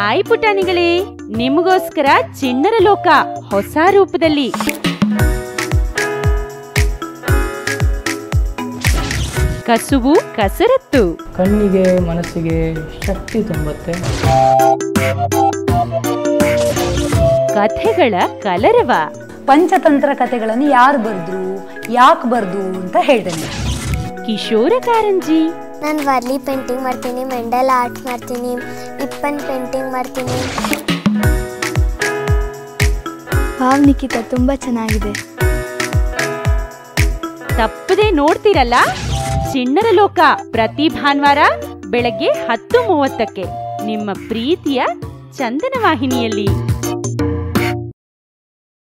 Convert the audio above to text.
hi ಪುಟಾಣಿಗಳೇ ನಿಮಗೋಸ್ಕರ ಚಿಣ್ಣರ ಲೋಕ ಹೊಸ ರೂಪದಲ್ಲಿ ಕಸುವು ಕಸರತ್ತು ಕಣ್ಣಿಗೆ ಮನಸ್ಸಿಗೆ ಶಕ್ತಿ ತುಂಬುತ್ತೆ ಕಥೆಗಳ ಕಲರವ ಪಂಚತಂತ್ರ ಕಥೆಗಳನ್ನು ಯಾರು ಬರೆದ್ರು ಯಾಕೆ ಬರ್ದು ಅಂತ ಹೇಳ್ತೇನೆ ಕಿಶೋರ ಕಾರಂಜಿ ನಾನು ವರ್ಲಿ ಪೇಂಟಿಂಗ್ ಮಾಡ್ತೀನಿ ಮೆಂಡಲ್ ಆರ್ಟ್ ಮಾಡ್ತೀನಿ ಇಪ್ಪನ್ ಪೇಂಟಿಂಗ್ ಮಾಡ್ತೀನಿ ವಾವ್ ನಿಖಿತಾ ತುಂಬ ಚೆನ್ನಾಗಿದೆ ತಪ್ಪದೆ ನೋಡ್ತಿರಲ್ಲ ಚಿಣ್ಣರ ಲೋಕ ಪ್ರತಿ ಭಾನುವಾರ ಬೆಳಗ್ಗೆ ಹತ್ತು ಮೂವತ್ತಕ್ಕೆ ನಿಮ್ಮ ಪ್ರೀತಿಯ ಚಂದನ ವಾಹಿನಿಯಲ್ಲಿ